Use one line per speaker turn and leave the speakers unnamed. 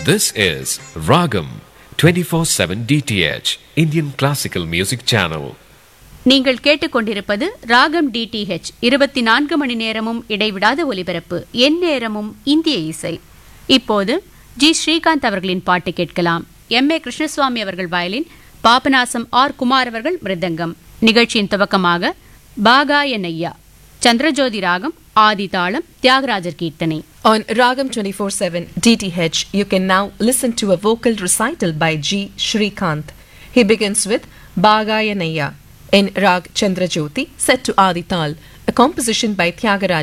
This is Ragam 24/7 DTH Indian Classical Music Channel.
நீங்கள் கேட்டுக்கொண்டிருப்பது ராகம் டிடிஹெச் இருபத்தி நான்கு மணி நேரமும் இடைவிடாத ஒலிபரப்பு என் நேரமும் இந்திய இசை இப்போது ஜி ஸ்ரீகாந்த் அவர்களின் பாட்டு கேட்கலாம் எம் ஏ கிருஷ்ணசுவாமி அவர்கள் வயலின் பாபநாசம் ஆர் குமார் அவர்கள் மிருதங்கம் நிகழ்ச்சியின் துவக்கமாக பாகாய நையா சந்திரஜோதி ராகம் ஆதி தாளம் தியாகராஜர் கீர்த்தனை
On Ragam 24/7 DTH, you can now listen to a vocal recital by G. Shrikant. He begins with Bhagaya Naya in Rag Chandrajyoti set to Adi Tal, a composition by Tyagaraja